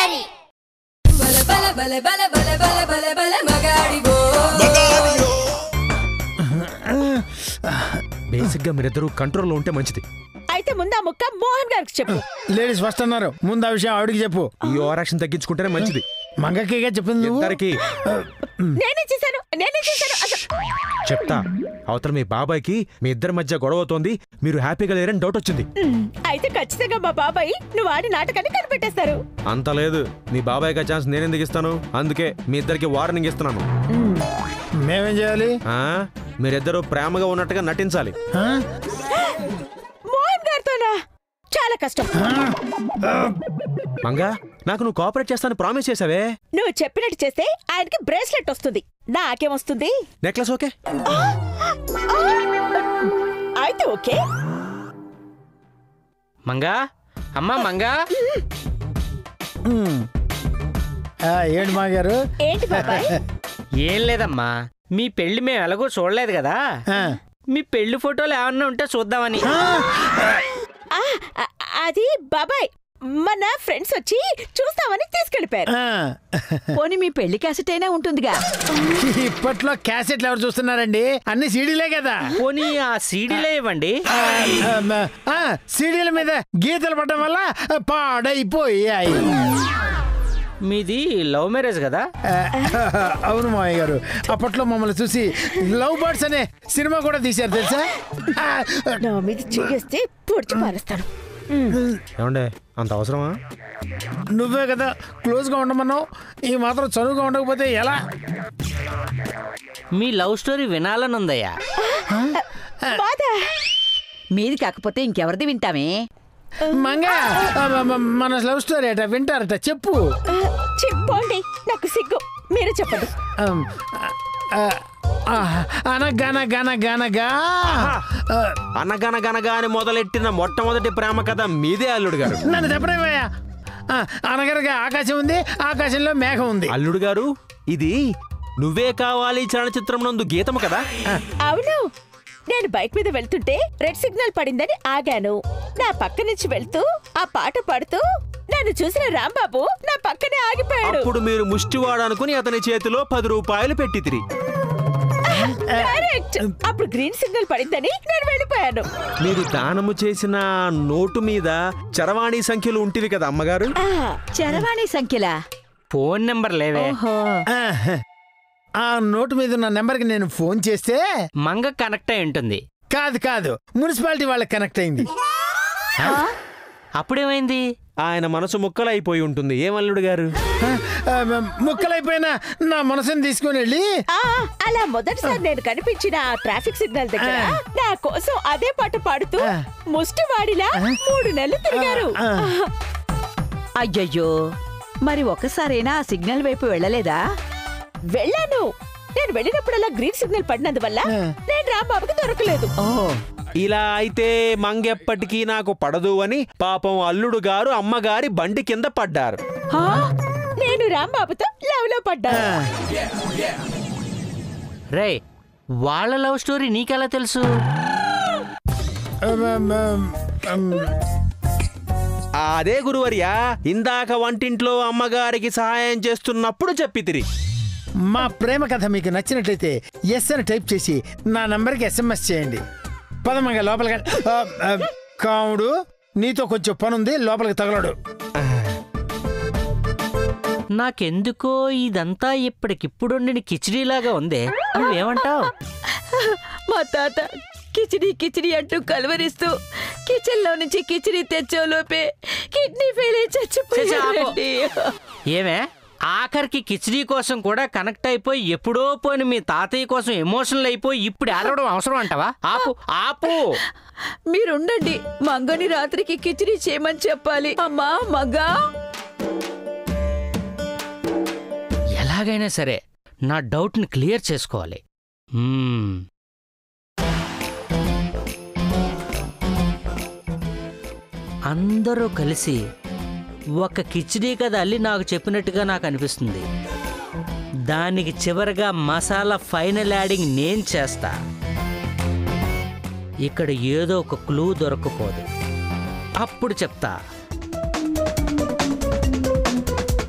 మగాడి బల బల బల బల బల బల బల బల మగాడివో బేసిక్ గా మీరిద్దరూ కంట్రోల్లో ఉంటే మంచిది అయితే ముందు ఆ ముక్క మోహన్ గారికి చెప్పు లేడీస్ ఫస్ట్ అన్నారు ముందు ఆ విషయం ఆవిడికి చెప్పు ఈ ఓవర్ యాక్షన్ తగ్గించుకుంటేనే మంచిది మంగక్కగా చెప్పింది నువ్వు ఇద్దరికి నేనే చేశాను నేనే చేశాను అసలు చెప్తా అవతల మీ బాబాయ్కి మీ ఇద్దరి మధ్య గొడవ అవుతోంది మీరు హ్యాపీగా లేరని డౌట్ వచ్చింది మ్, అయితే ఖచ్చితంగా మా బాబాయ్ నువ్వు ఆడి నాటకాన్ని కనిపెట్టేస్తారు అంత లేదు మీ బాబాయ్కి ఛాన్స్ నేను ఎందుకు ఇస్తాను అందుకే మీ ఇద్దరికి వార్నింగ్ ఇస్తున్నాను మేమేం చేయాలి ఆ మీరిద్దరూ ప్రేమగా ఉన్నట్టుగా నటించాలి ఆ? మోహన్ గారితోనా చాలా కష్టం మంగా నాకు నువ్వు కోఆపరేట్ చేస్తాను ప్రామిస్ చేసావే నువ్వు చెప్పినట్టు చేస్తే ఆయనకి బ్రేస్లెట్ వస్తుంది నాకేం వస్తుంది నెక్లెస్ ఓకే ఆ! ఆ! అయితే ఓకే మంగా అమ్మా మంగా ఉమ్. ఆ, ఏంటి మా గారు ఏంటి బాబాయ్ ఏం లేదమ్మా మీ పెళ్లి మేము ఎలాగో చూడలేదు కదా ఆ. మీ పెళ్లి ఫోటోలు ఏమన్నా ఉంటే చూద్దామని ఆ, ఆ, అది బాబాయ్ మన ఫ్రెండ్స్ వచ్చి చూస్తామని తీసుకెళ్ళిపోయారు ఆ. పోనీ మీ పెళ్లి క్యాసెట్ అయినా ఉంటుందిగా ఇప్పట్లో క్యాసెట్లు ఎవరు చూస్తున్నారండి అన్ని సీడీలే కదా పోనీ ఆ సీడీలే ఇవ్వండి ఆ, ఆ, ఆ, సీడీల మీద గీతలు పడడం వల్ల పాడైపోయాయి మీది లవ్ మ్యారేజ్ కదా ఆ, అవును మావయ్య గారు అప్పట్లో మమ్మల్ని చూసి లవ్ బర్డ్స్ అనే సినిమా కూడా తీశారు తెలుసా ఆ, నా మీద చేస్తే పొడిచి మారుస్తాను ఏమండే అంత అవసరమా నువ్వే కదా క్లోజ్ గా ఉండమన్నావు ఈ మాత్రం చనువుగా ఉండకపోతే ఎలా మీ లవ్ స్టోరీ వినాలని ఉందయ్యా బాధ మీది కాకపోతే ఇంకెవరిది వింటామే మంగా ఆ, మ- మ- మన లవ్ స్టోరీ అట వింటారట చెప్పు చెప్పండి నాకు సిగ్గు మీరు చెప్పండి ఆమ్, ఆ, ఆ, అనగనగనగనగా ఆ, అనగనగనగా అని మొదలెట్టిన మొట్టమొదటి ప్రేమ కథ మీదే అల్లుడు గారు నన్ను చెప్పడమయ్యా అనగనగా ఆకాశం ఉంది ఆకాశంలో మేఘం ఉంది అల్లుడు గారు ఇది నువ్వే కావాలి చలనచిత్రం నందు గీతము కదా అవును నేను బైక్ మీద వెళ్తుంటే రెడ్ సిగ్నల్ పడిందని ఆగాను నా పక్క నుంచి వెళ్తూ ఆ పాట పాడుతూ నన్ను చూసిన రాంబాబు నా పక్కనే ఆగిపోయాడు అప్పుడు మీరు ముష్టివాడు అనుకుని అతని చేతిలో పది రూపాయలు పెట్టితిరి కరెక్ట్ అప్పుడు గ్రీన్ సిగ్నల్ పడిందని నేను వెళ్ళిపోయాను మీరు దానము చేసిన నోటు మీద చరవాణి సంఖ్యలు ఉంటివి కదా అమ్మగారు ఆ, చరవాణి సంఖ్యలా ఫోన్ నెంబర్ లేవే ఓహో ఆ, ఆ నోటు మీద ఉన్న నెంబర్కి నేను ఫోన్ చేస్తే మంగ కనెక్ట్ అయి ఉంటుంది కాదు కాదు మున్సిపాలిటీ వాళ్ళకి కనెక్ట్ అయింది అప్పుడేమైంది ఆయన మనసు ముక్కలైపోయి ఉంటుంది ఏం అల్లుడు గారు ఆ, ఆ, ముక్కలైపోయిన నా మనసుని తీసుకుని వెళ్ళి ఆ, అలా మొదటిసారి నేను కనిపించిన ఆ ట్రాఫిక్ సిగ్నల్ దగ్గర నా కోసం అదే పాట పాడుతూ ముష్టివాడిలా మూడు నెలలు తిరిగారు ఆ. అయ్యయ్యో మరి ఒక్కసారైనా ఆ సిగ్నల్ వైపు వెళ్ళలేదా వెళ్ళాను నేను వెళ్ళినప్పుడల్లా గ్రీన్ సిగ్నల్ పడినందువల్ల నేను రాంబాబుకి దొరకలేదు ఓ ఇలా అయితే మంగెప్పటికీ నాకు పడదు అని పాపం అల్లుడు గారు అమ్మగారి బండి కింద పడ్డారు హా? నేను రాంబాబుతో లవ్ లో పడ్డాను రే వాళ్ళ లవ్ స్టోరీ నీకెలా తెలుసు ఆ, ఆ, ఆ, అదే గురువర్యా ఇందాక వంటింట్లో అమ్మగారికి సహాయం చేస్తున్నప్పుడు చెప్పితిరి మా ప్రేమ కథ మీకు నచ్చినట్లయితే ఎస్ అని టైప్ చేసి నా నంబర్కి ఎస్ఎంఎస్ చేయండి పదమంగా లోపలికి ఆ, ఆ, కాముడు నీతో కొంచెం పనుంది లోపలికి తగలడు నాకెందుకో ఇదంతా ఇప్పటికిప్పుడు వండిన కిచిడీలాగా ఉందే నువ్వేమంటావు మా తాత కిచిడి కిచిడి అంటూ కలవరిస్తూ కిచెన్ లో నుంచి కిచిడి తెచ్చేలోపే కిడ్నీ ఫెయిల్ అయి చచ్చిపోయారండి ఏమే ఆఖరికి కిచిడీ కోసం కూడా కనెక్ట్ అయిపోయి ఎప్పుడో పోయిన మీ తాతయ్య కోసం ఎమోషనల్ అయిపోయి ఇప్పుడు ఏడవడం అవసరం అంటావా ఆపు ఆపు మీరుండండి మంగని రాత్రికి కిచిడి చేయమని చెప్పాలి అమ్మా మగ్గా ఎలాగైనా సరే నా డౌట్ని క్లియర్ చేసుకోవాలి మ్మ్. అందరూ కలిసి ఒక కిచిడీ కథ అల్లి నాకు చెప్పినట్టుగా నాకు అనిపిస్తుంది దానికి చివరగా మసాలా ఫైనల్ యాడింగ్ నేను చేస్తా ఇక్కడ ఏదో ఒక క్లూ దొరకపోదు అప్పుడు చెప్తా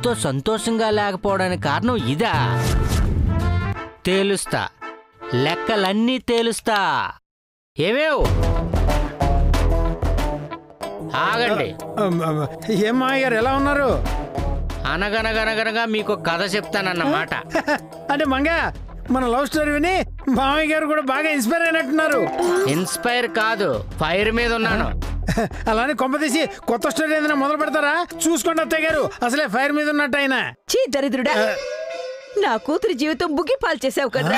అల్లుడితో సంతోషంగా లేకపోవడానికి కారణం ఇదా తేలుస్తా లెక్కలన్నీ తేలుస్తా ఏమేవ్ ఆగండి అమ్, అమ్, ఏం మామయ్య గారు ఎలా ఉన్నారు అనగనగనగనగా మీకు కథ చెప్తానన్నమాట అంటే మంగ మన లవ్ స్టోరీ విని మామయ్య గారు కూడా బాగా ఇన్స్పైర్ అయినట్టున్నారు ఇన్స్పైర్ కాదు ఫైర్ మీద ఉన్నాను అలానే కొంపదీసి కొత్త స్టోరీ ఏదైనా మొదలు పెడతారా చూసుకోండి అత్తయ్య గారు అసలే ఫైర్ మీద ఉన్నట్టు ఆయన చీ దరిద్రుడా నా కూతురి జీవితం బుగ్గి పాలు చేసావు కదా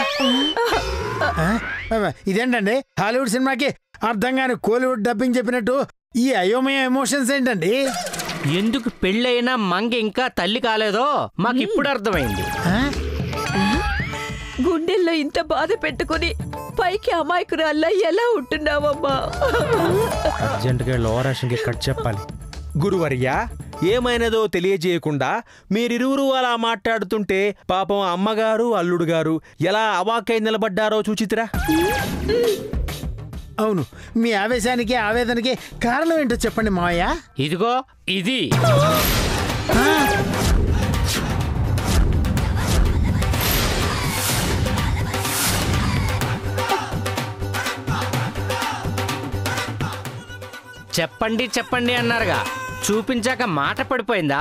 ఆ? ఇదేంటండి హాలీవుడ్ సినిమాకి అర్థం కాని కోలీవుడ్ డబ్బింగ్ చెప్పినట్టు ఈ అయోమయ ఎమోషన్స్ ఏంటండి ఎందుకు పెళ్ళైనా మంగ ఇంకా తల్లి కాలేదో మాకు ఇప్పుడు అర్థమైంది ఆ? గుండెల్లో ఇంత బాధ పెట్టుకుని పైకి అమాయకురాల్లా ఎలా ఉంటున్నావమ్మా అర్జెంటుగా లోవరాషన్కి కట్ చెప్పాలి గురువర్య ఏమైనదో తెలియజేయకుండా మీరిరువురు అలా మాట్లాడుతుంటే పాపం అమ్మగారు అల్లుడు గారు ఎలా అవాకై నిలబడ్డారో చూచితిరా అవును మీ ఆవేశానికి ఆవేదనకి కారణం ఏంటో చెప్పండి మావయ్య ఇదిగో ఇది చెప్పండి చెప్పండి అన్నారుగా చూపించాక మాట పడిపోయిందా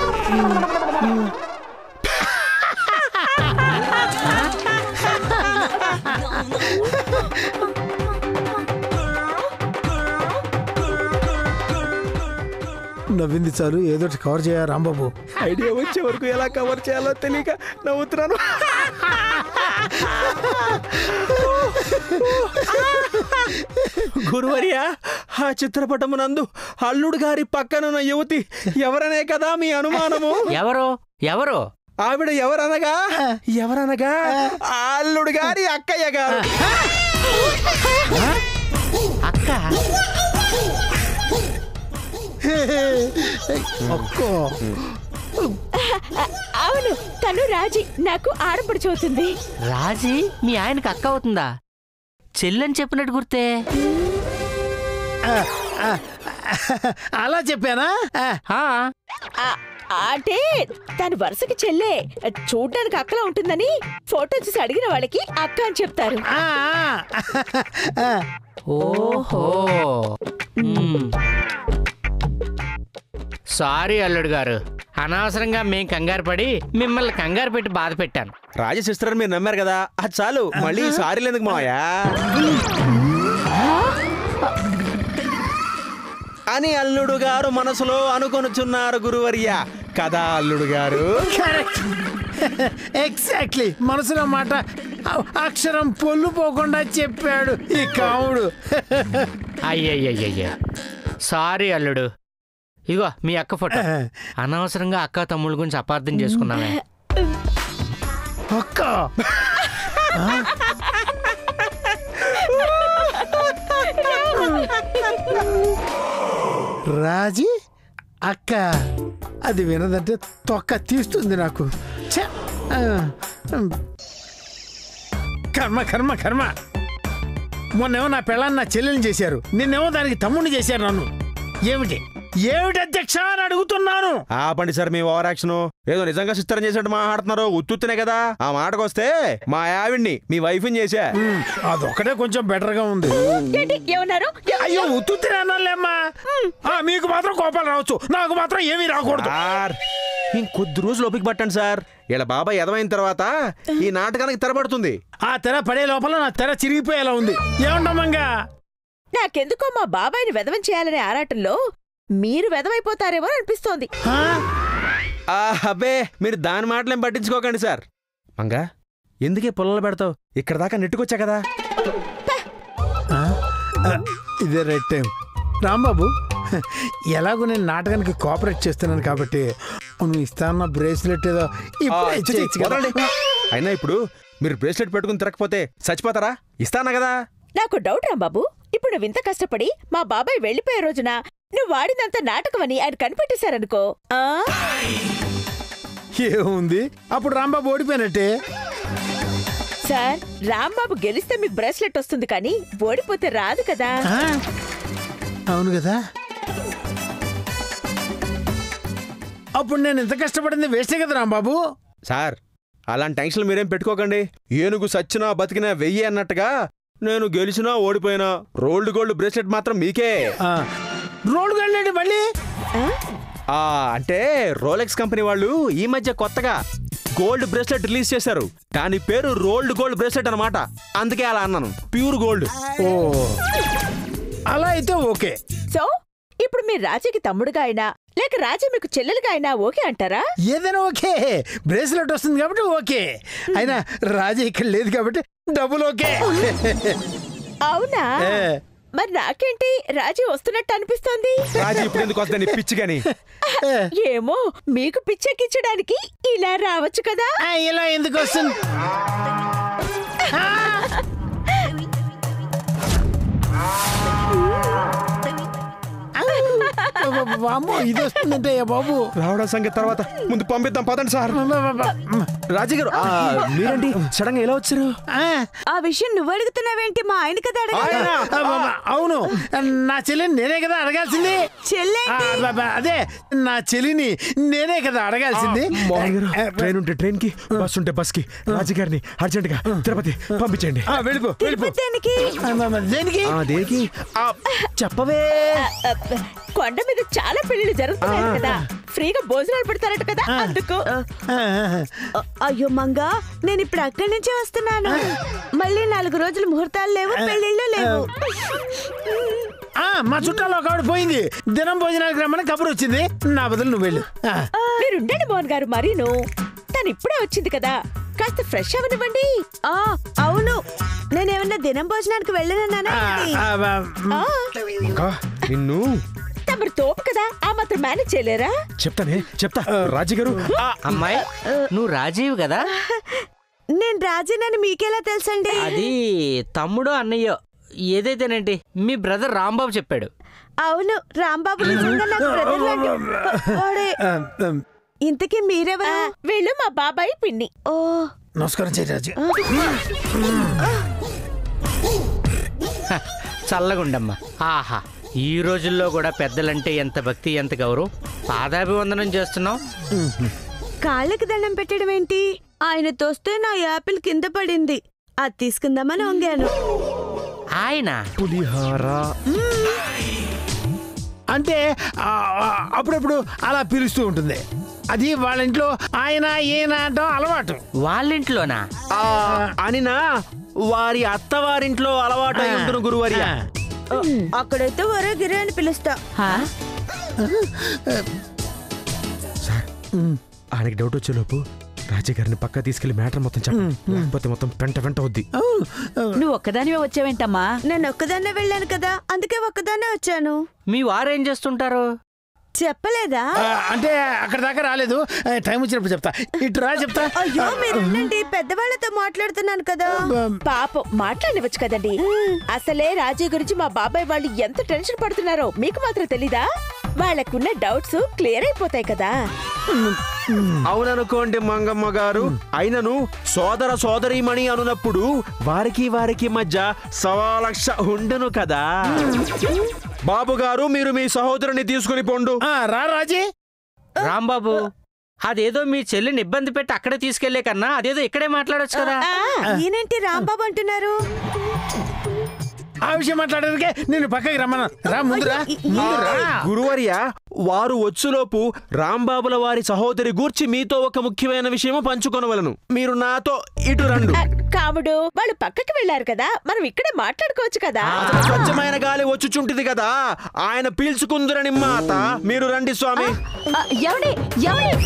నవ్వింది చాలు ఏదో ఒకటి కవర్ చేయ రాంబాబు ఐడియా వచ్చే వరకు ఎలా కవర్ చేయాలో తెలియక నవ్వుతున్నాను గురువర్య ఆ చిత్రపటమునందు అల్లుడు గారి పక్కనున్న యువతి ఎవరనే కదా మీ అనుమానము ఎవరు ఎవరు ఆవిడ ఎవరనగా ఎవరనగా ఆ అల్లుడు గారి అక్కయ్య గారు అక్క ఒక్కో అవును తను రాజీ నాకు ఆడపడుచు అవుతుంది రాజీ మీ ఆయనకి అక్క అవుతుందా చెల్లని చెప్పినట్టు గుర్తే ఆ, ఆ, అలా చెప్పానా ఆ, ఆ, ఆ, అంటే తను వరుసకి చెల్లే చూడ్డానికి అక్కలా ఉంటుందని ఫోటో చూసి అడిగిన వాళ్ళకి అక్క అని చెప్తారు ఆ, ఆ. ఓహో మ్మ్. సారీ అల్లుడు గారు అనవసరంగా మేం కంగారు పడి మిమ్మల్ని కంగారు పెట్టి బాధ పెట్టాను రాజశిస్త్రని మీరు నమ్మారు కదా అది చాలు మళ్ళీ సారీలు ఎందుకు మావయ్యా అని అల్లుడు గారు మనసులో అనుకొనుచున్నారు గురువర్య కదా అల్లుడు గారు కరెక్ట్ ఎగ్జాక్ట్లీ మనసులో మాట అ- అక్షరం పొల్లు పోకుండా చెప్పాడు ఈ కాముడు అయ్యయ్యయ్యయ్య సారీ అల్లుడు ఇగో మీ అక్క ఫోటో అనవసరంగా అక్క తమ్ముళ్ళ గురించి అపార్థం చేసుకున్నామే ఒక్క రాజీ అక్క అది వినదంటే తొక్క తీస్తుంది నాకు ఛ! ఆ, ఉమ్. కర్మ కర్మ కర్మ మొన్నేమో నా పెళ్ళాన్ని నా చెల్లెల్ని చేశారు నిన్నేమో దానికి తమ్ముడిని చేశారు నన్ను ఏమిటి ఏమిటి అధ్యక్ష అని అడుగుతున్నాను ఆపండి సార్ మీ ఓవర్ యాక్షన్ ఏదో నిజంగా సిస్టర్ చేసినట్టు మాట్లాడుతున్నారు ఉత్తుత్తునే కదా ఆ మాటకు వస్తే మా ఆవిడ్ని మీ వైఫ్ని చేశా ఉమ్, అదొక్కటే కొంచెం బెటర్ గా ఉంది ఏంటి ఏమన్నారు ఎవ- అయ్యో ఉత్తుత్తిని అన్నాలేమ్మా ఆ, మీకు మాత్రం కోపాలు రావచ్చు నాకు మాత్రం ఏమీ రాకూడదు సార్ ఇంకొద్ది రోజులు ఓపిక పట్టండి సార్ ఇలా బాబాయ్ ఎదవైన తర్వాత ఈ నాటకానికి తెరపడుతుంది ఆ తెర పడే లోపల నా తెర చిరిగిపోయేలా ఉంది ఏమంటామంగా నాకెందుకో మా బాబాయిని వెధవం చేయాలనే ఆరాటంలో మీరు వెధవైపోతారేమో అని అనిపిస్తోంది ఆ, అబ్బే మీరు దాని మాటలేం పట్టించుకోకండి సార్ మంగా ఎందుకే పొలాలు పెడతావు ఇక్కడ దాకా నెట్టుకొచ్చా కదా ఇదే రైట్ టైం రాంబాబు ఎలాగో నేను నాటకానికి కోఆపరేట్ చేస్తున్నాను కాబట్టి నువ్వు ఇస్తాన్న బ్రేస్లెట్ ఏదో ఆ, ఇప్పుడు ఇచ్చి, ఇచ్చేయచ్చు కదా. వదలండి. అయినా ఇప్పుడు మీరు బ్రేస్లెట్ పెట్టుకుని తిరగకపోతే చచ్చిపోతారా ఇస్తానా కదా నాకు డౌట్ రాంబాబు ఇప్పుడు నువ్వు ఇంత కష్టపడి మా బాబాయ్ వెళ్ళిపోయే రోజున నువ్వు వాడినంత నాటకమని ఆయన కనిపెట్టేశారనుకో ఆ? ఏముంది అప్పుడు రాంబాబు ఓడిపోయినట్టే సార్ రాంబాబు గెలిస్తే మీకు బ్రేస్లెట్ వస్తుంది కానీ ఓడిపోతే రాదు కదా ఆ? అవును కదా అప్పుడు నేను ఇంత కష్టపడింది వేస్టే కదా రాంబాబు సార్ అలాంటి టెన్షన్లు మీరేం పెట్టుకోకండి ఏనుగు సచ్చినా బతికినా వెయ్యి అన్నట్టుగా నేను గెలిచినా ఓడిపోయినా రోల్డ్ గోల్డ్ బ్రేస్లెట్ మాత్రం మీకే ఆ, రోడ్డుకు వెళ్ళండి మళ్ళీ ఆ అంటే రోలెక్స్ కంపెనీ వాళ్ళు ఈ మధ్య కొత్తగా గోల్డ్ బ్రేస్లెట్ రిలీజ్ చేశారు దాని పేరు రోల్డ్ గోల్డ్ బ్రేస్లెట్ అన్నమాట అందుకే అలా అన్నాను ప్యూర్ గోల్డ్ ఓ అలా అయితే ఓకే సో ఇప్పుడు మీరు రాజీకి తమ్ముడుగా అయినా లేక రాజీ మీకు చెల్లెలుగా అయినా ఓకే అంటారా ఏదైనా ఓకే బ్రేస్లెట్ వస్తుంది కాబట్టి ఓకే అయినా రాజా ఇక్కడ లేదు కాబట్టి డబ్బులు ఓకే అవునా ఏ. మరి నాకేంటి రాజీ వస్తున్నట్టు అనిపిస్తోంది రాజీ ఇప్పుడు ఎందుకు వద్దని పిచ్చి కానీ ఏమో మీకు పిచ్చెక్కించడానికి ఇలా రావచ్చు కదా ఆ, ఇలా ఎందుకు వస్తుంది అమ్మో ఇది వస్తుందంటే బాబు రావడం సంగతి తర్వాత ముందు పంపిద్దాం పదండి సార్ రాజీ గారు ఆ, మీరేంటి సడన్ గా ఎలా వచ్చారు ఆ, ఆ విషయం నువ్వు అడుగుతున్నావేంటి మా ఆయన కదా అడగాలి ఆయన? అబ్బబ్బ, అవును నా చెల్లిని నేనే కదా అడగాల్సింది చెల్లె ఆ, అబ్బబ్బ, అదే నా చెల్లిని నేనే కదా అడగాల్సింది మోహన్ గారు ట్రైన్ ఉంటే ట్రైన్ కి బస్ ఉంటే బస్ కి రాజీ గారిని అర్జెంట్ గా తిరుపతి పంపించండి ఆ, వెళ్ళిపో వెళ్ళిపో దేనికి అబ్బబ్బ, దేనికి ఆ దేనికి ఆ, చెప్పవే అబ్బ, కొండ మీద చాలా పెళ్లిళ్ళు జరుగుతున్నాయి కదా ఫ్రీగా భోజనాలు పెడతారట కదా అందుకు ఆ, ఆ, అ- అయ్యో మంగా నేను ఇప్పుడు అక్కడి నుంచే వస్తున్నాను మళ్ళీ నాలుగు రోజులు ముహూర్తాలు లేవు పెళ్ళిళ్ళు లేవు ఆ, మా చుట్టాలో ఒక ఆవిడ పోయింది దినం భోజనానికి రమ్మని కబురు వచ్చింది నా బదులు నువ్వు వెళ్ళు ఆ, మీరు ఉండండి మోహన్ గారు మరీను తను ఇప్పుడే వచ్చింది కదా కాస్త ఫ్రెష్ అవనివ్వండి ఆ అవును నేనేమన్నా దినం భోజనానికి వెళ్ళనన్నానా ఆ, ఏంటి? ఆ, ఆ, ఆ, ఇంకా నిన్ను తమరు తోపు కదా ఆ మాత్రం మేనేజ్ చేయలేరా చెప్తానే చెప్తా రాజీ గారు ఆ, అమ్మాయి నువ్వు రాజీవ్ కదా నేను రాజీనని మీకెలా తెలుసండి అది తమ్ముడు అన్నయ్యో ఏదైతేనండి మీ బ్రదర్ రాంబాబు చెప్పాడు అవును రాంబాబు నిజంగా నాకు బ్రదర్ లాంటి వాడే. ఆ, ఆ, ఇంతకీ మీరెవరు ఆ, వీళ్ళు మా బాబాయ్ పిన్ని ఓ నమస్కారం చేయరాజు చల్లగుండమ్మా ఆహా ఈ రోజుల్లో కూడా పెద్దలంటే ఎంత భక్తి ఎంత గౌరవం పాదాభివందనం చేస్తున్నావు కాళ్ళకి దండం పెట్టడం ఏంటి ఆయన తోస్తే నా యాపిల్ కింద పడింది అది తీసుకుందామని వంగాను ఆయన పులిహార అంటే ఆ, ఆ, అప్పుడప్పుడు అలా పిలుస్తూ ఉంటుంది అది వాళ్ళ ఇంట్లో ఆయన ఈయన అంటాం అలవాటు వాళ్ళింట్లోనా ఆ, అనినా వారి అత్తవారింట్లో అలవాటు అయి ఉంటుంది గురువర్య ఓ, అక్కడైతే ఒరే గిరి అని పిలుస్తా సార్ ఆయనకి డౌట్ వచ్చేలోపు రాజీ గారిని పక్క తీసుకెళ్లి మ్యాటర్ మొత్తం చెప్పండి లేకపోతే మొత్తం పెంట వెంట వద్ది నువ్వు ఒక్కదానివే వచ్చావేంటమ్మా నేను ఒక్కదాన్నే వెళ్ళాను కదా అందుకే ఒక్కదాన్నే వచ్చాను మీ వారేం చేస్తుంటారు చెప్పలేదా ఆ, అంటే అక్కడ దాకా రాలేదు ఆ, టైం వచ్చినప్పుడు చెప్తా ఇటు రా చెప్తా అయ్యో మీరు ఉండండి పెద్దవాళ్ళతో మాట్లాడుతున్నాను కదా పాపం మాట్లాడవచ్చు కదండి అసలే రాజీ గురించి మా బాబాయ్ వాళ్ళు ఎంత టెన్షన్ పడుతున్నారో మీకు మాత్రం తెలీదా వాళ్ళకున్న డౌట్స్ క్లియర్ అయిపోతాయి కదా అవుననుకోండి మంగమ్మ గారు అయినను సోదర సోదరీమణి అనునప్పుడు వారికి వారికి మధ్య సవా లక్ష ఉండను కదా బాబు గారు మీరు మీ సహోదరుని తీసుకుని పొండు ఆ, రా రాజీ రాంబాబు అదేదో మీ చెల్లిని ఇబ్బంది పెట్టి అక్కడే తీసుకెళ్లే కన్నా అదేదో ఇక్కడే మాట్లాడొచ్చు కదా ఈయనేంటి రాంబాబు అంటున్నారు ఆ విషయం మాట్లాడడానికే నేను పక్కకి రమ్మన్నా రా ముందు రా ముందు రా గురువర్య వారు వచ్చులోపు రాంబాబుల వారి సహోదరి గూర్చి మీతో ఒక ముఖ్యమైన విషయము పంచుకొనవలను మీరు నాతో ఇటు రండు ఆ, కాముడు వాళ్ళు పక్కకి వెళ్ళారు కదా మనం ఇక్కడే మాట్లాడుకోవచ్చు కదా అతను స్వచ్ఛమైన గాలి వచ్చుచుంటిది కదా ఆయన పీల్చుకుందురని మాత మీరు రండి స్వామి ఎవడి ఎవడి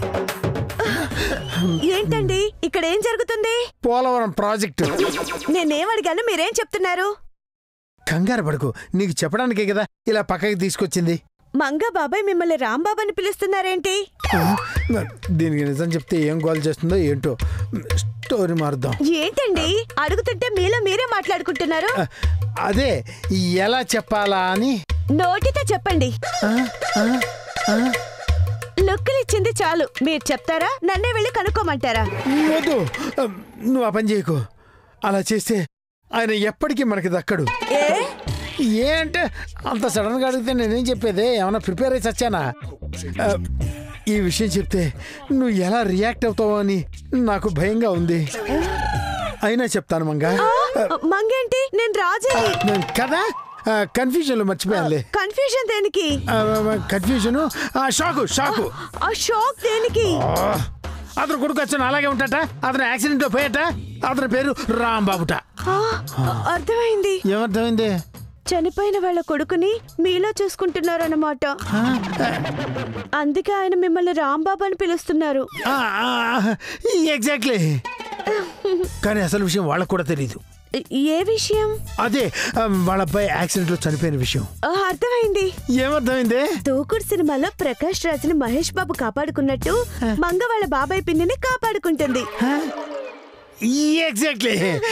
ఏంటండి ఇక్కడ ఏం జరుగుతుంది పోలవరం ప్రాజెక్టు నేనేం అడిగాను మీరేం చెప్తున్నారు కంగారు పడుకు నీకు చెప్పడానికే కదా ఇలా పక్కకి తీసుకొచ్చింది మంగ బాబాయ్ మిమ్మల్ని రాంబాబు అని పిలుస్తున్నారేంటి దీనికి నిజం చెప్తే ఏం గోల్ చేస్తుందో ఏంటో స్టోరీ మారుద్దాం ఏంటండి అడుగుతుంటే మీలో మీరే మాట్లాడుకుంటున్నారు అదే ఎలా చెప్పాలా అని నోటితో చెప్పండి ఆ, ఆ, ఆ. లుక్కులు ఇచ్చింది చాలు మీరు చెప్తారా నన్నే వెళ్ళి కనుక్కోమంటారా వద్దు నువ్వు ఆ పని చేయకు అలా చేస్తే ఆయన ఎప్పటికీ మనకి దక్కడు ఏ ఏ అంటే అంత సడన్ గా అడిగితే నేనేం చెప్పేది ఏమైనా ప్రిపేర్ అయి చచ్చానా ఆ, ఈ విషయం చెప్తే నువ్వు ఎలా రియాక్ట్ అవుతావో అని నాకు భయంగా ఉంది అయినా చెప్తాను మంగా మంగేంటి నేను రాజని కదా కన్ఫ్యూజన్లో మర్చిపోయానులే కన్ఫ్యూజన్ దేనికి కన్ఫ్యూజన్ షాకు షాకు ఆ షాక్ దేనికి ఆ, అతను కొడుకు వచ్చాను అలాగే ఉంటాట అతను యాక్సిడెంట్ లో పోయట అతని పేరు రాంబాబుట ఆ, అర్థమైంది ఏమర్థమైంది చనిపోయిన వాళ్ళ కొడుకుని మీలో చూసుకుంటున్నారన్నమాట అందుకే ఆయన మిమ్మల్ని రాంబాబు అని పిలుస్తున్నారు ఎగ్జాక్ట్లీ కానీ అసలు విషయం వాళ్ళకు కూడా తెలియదు ఏ విషయం అదే ఆ, వాళ్ళ అబ్బాయి యాక్సిడెంట్ లో చనిపోయిన విషయం ఆ, అర్థమైంది ఏమర్థమైంది దూకుడు సినిమాలో ప్రకాష్ రాజుని మహేష్ బాబు కాపాడుకున్నట్టు మంగ వాళ్ళ బాబాయ్ పిన్నిని కాపాడుకుంటుంది ఎగ్జాక్ట్లీ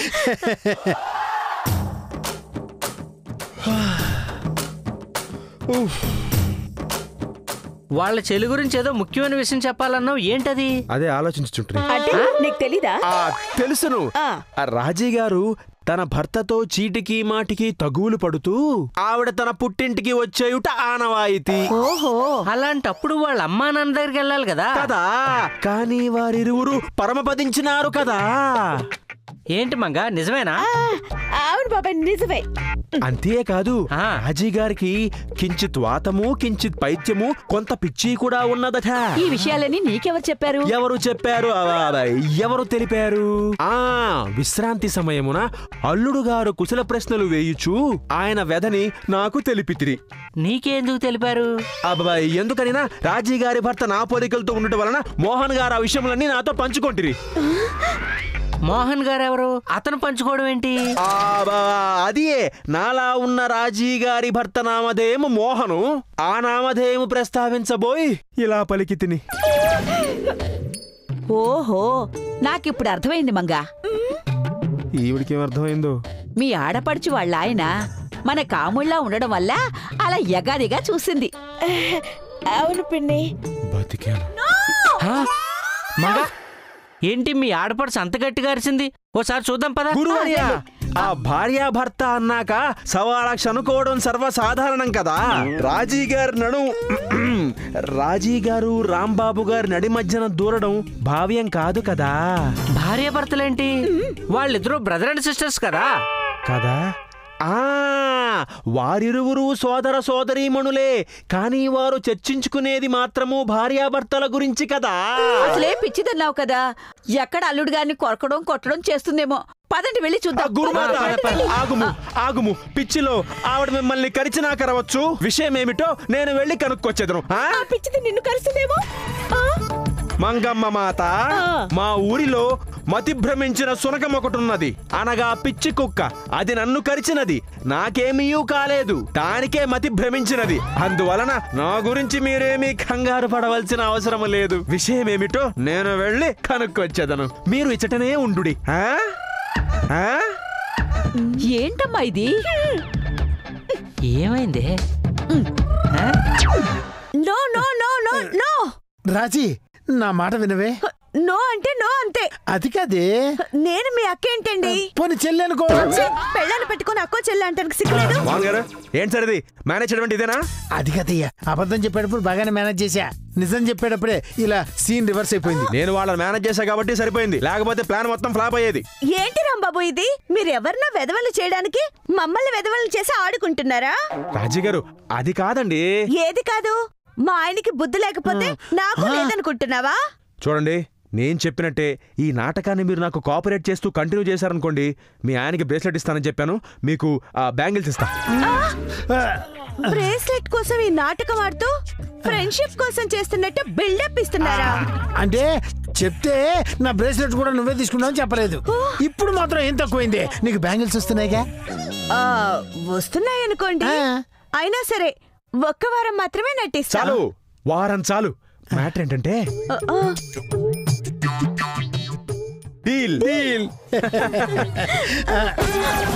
వాళ్ళ చెల్లి గురించి ఏదో ముఖ్యమైన విషయం చెప్పాలన్నావు ఏంటది అదే ఆలోచించుంటుంది అంటే నీకు తెలీదా ఆ తెలుసును ఆ. ఆ రాజీ గారు తన భర్తతో చీటికి మాటికి తగువులు పడుతూ ఆవిడ తన పుట్టింటికి వచ్చేయుట ఆనవాయితీ ఓహో అలాంటప్పుడు వాళ్ళ అమ్మా నాన్న దగ్గరికి వెళ్ళాలి కదా కదా కానీ వారిరువురు పరమపదించినారు కదా ఏంటి మంగ నిజమేనా ఆ, అవును బాబాయ్ నిజమే అంతేకాదు ఆ. రాజీ గారికి కించిత్ వాతము కించిత్ పైత్యము కొంత పిచ్చి కూడా ఉన్నదట ఈ విషయాలని నీకెవరు చెప్పారు ఎవరు చెప్పారు ఆ, ఆ, ఎవరు తెలిపారు ఆ విశ్రాంతి సమయమున అల్లుడు గారు కుశల ప్రశ్నలు వేయుచు ఆయన వ్యధని నాకు తెలిపితిరి నీకెందుకు తెలిపారు అబ్బాయి ఎందుకనినా రాజీ గారి భర్త నా పోలికలతో ఉండటం వలన మోహన్ గారు ఆ విషయములన్నీ నాతో పంచుకొంటిరి మోహన్ గారు ఎవరు అతను పంచుకోవడం ఏంటి ఆ, బా, అదియే నాలా ఉన్న రాజీ గారి భర్త నామధేయము మోహను ఆ నామధేయము ప్రస్తావించబోయి ఇలా పలికి తిని ఓహో నాకిప్పుడు అర్థమైంది మంగా ఈవిడికి ఏమర్థమైందో మీ ఆడపడుచు వాళ్ళ ఆయన మన కాముళ్ళ ఉండడం వల్ల అలా ఎగాదిగా చూసింది అవును పిన్ని బతికాను హా? మంగ ఏంటి మీ ఆడపడుచు అంత గట్టిగా అరిచింది ఓసారి చూద్దాం పదా గురువర్య ఆ భార్యాభర్త అన్నాక సవా లక్ష అనుకోవడం సర్వసాధారణం కదా రాజీ గారు నడు రాజీ గారు రాంబాబు గారి నడి మధ్యన దూరడం భావ్యం కాదు కదా భార్య భర్తలేంటి వాళ్ళిద్దరూ బ్రదర్ అండ్ సిస్టర్స్ కదా కదా ఆ వారిరువురు సోదర సోదరీమణులే కానీ వారు చర్చించుకునేది మాత్రము భార్యాభర్తల గురించి కదా అసలే పిచ్చిదన్నావు కదా ఎక్కడ అల్లుడు గారిని కొరకడం కొట్టడం చేస్తుందేమో పదండి వెళ్ళి ఆ చూద్దాం గురుమాత పదండి. ఆగుము ఆగుము పిచ్చిలో ఆవిడ మిమ్మల్ని కరిచినా కరవచ్చు విషయం ఏమిటో నేను వెళ్ళి కనుక్కొచ్చేదను ఆ? ఆ పిచ్చిది నిన్ను కరుస్తుందేమో ఆ, మంగమ్మ మాత మా ఊరిలో మతి భ్రమించిన సునకం ఒకటున్నది అనగా పిచ్చి కుక్క అది నన్ను కరిచినది నాకేమీ కాలేదు దానికే మతి భ్రమించినది అందువలన నా గురించి మీరేమీ కంగారు పడవలసిన అవసరం లేదు విషయం ఏమిటో నేను వెళ్ళి కనుక్కొచ్చేదను మీరు ఇచ్చటనే ఉండుడి ఆ? ఆ? ఏంటమ్మా ఇది ఏమైంది ఆ? No no no no no Raji నా మాట వినవే నో అంటే నో అంతే అది కాదే నేను మీ అక్క ఏంటండి పోనీ చెల్లి అనుకో పెళ్ళాన్ని పెట్టుకొని అక్కో చెల్లి అంటానికి సిగ్గులేదు వాంగారు ఏం సరిది మేనేజ్ చేయడం అంటే ఇదేనా అది కదయ్యా అబద్ధం చెప్పేటప్పుడు బాగానే మేనేజ్ చేశా నిజం చెప్పేటప్పుడే ఇలా సీన్ రివర్స్ అయిపోయింది నేను వాళ్ళని మేనేజ్ చేశా కాబట్టి సరిపోయింది లేకపోతే ప్లాన్ మొత్తం ఫ్లాప్ అయ్యేది ఏంటి రాంబాబు ఇది మీరు ఎవరినో వెధవలు చేయడానికి మమ్మల్ని వెధవలు చేసి ఆడుకుంటున్నారా రాజీ గారు అది కాదండి ఏది కాదు మా ఆయనకి బుద్ధి లేకపోతే నాకు లేదనుకుంటున్నావా చూడండి నేను చెప్పినట్టే ఈ నాటకాన్ని మీరు నాకు కోఆపరేట్ చేస్తూ కంటిన్యూ చేశారనుకోండి మీ ఆయనకి బ్రేస్లెట్ ఇస్తానని చెప్పాను మీకు ఆ బ్యాంగిల్స్ ఇస్తా ఆ, బ్రేస్లెట్ కోసం ఈ నాటకం ఆడుతూ ఫ్రెండ్షిప్ కోసం చేస్తున్నట్టు బిల్డప్ ఇస్తున్నారా అంటే చెప్తే నా బ్రేస్లెట్ కూడా నువ్వే తీసుకున్నావు చెప్పలేదు ఇప్పుడు మాత్రం ఏం తక్కువైంది నీకు బ్యాంగిల్స్ వస్తున్నాయిగా ఆ, వస్తున్నాయనుకోండి ఆ. అయినా సరే ఒక్క వారం మాత్రమే నటిస్తా చాలు వారం చాలు మ్యాటర్ ఏంటంటే ఆ, ఆ. Deal deal